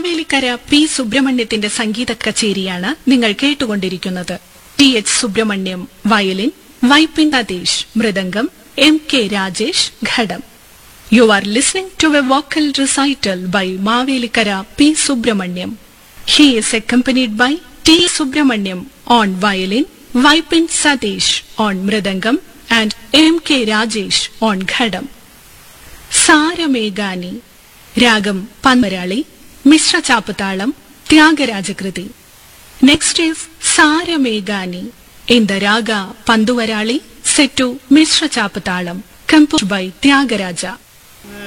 Mavelikkara P സുബ്രഹ്മണ്യത്തിന്റെ സംഗീത കച്ചേരിയാണ് നിങ്ങൾ കേട്ടുകൊണ്ടിരിക്കുന്നത് T H Subramaniam violin Vypin Satheesh mridangam M K Rajesh ghatam you are listening to a vocal recital by Mavelikkara P Subramaniam he is accompanied by T. Subramanyam on violin, Vipin Satish on mridangam, and M. K. Rajesh on ghatam Saramegani രാഗം പന്മരാളി മിശ്ര ചാപ്പത്താളം ത്യാഗരാജകൃതി next is Saramegani in the raga Pantuvarali set Misra ചാപ്പത്താളം compose by Thyagaraja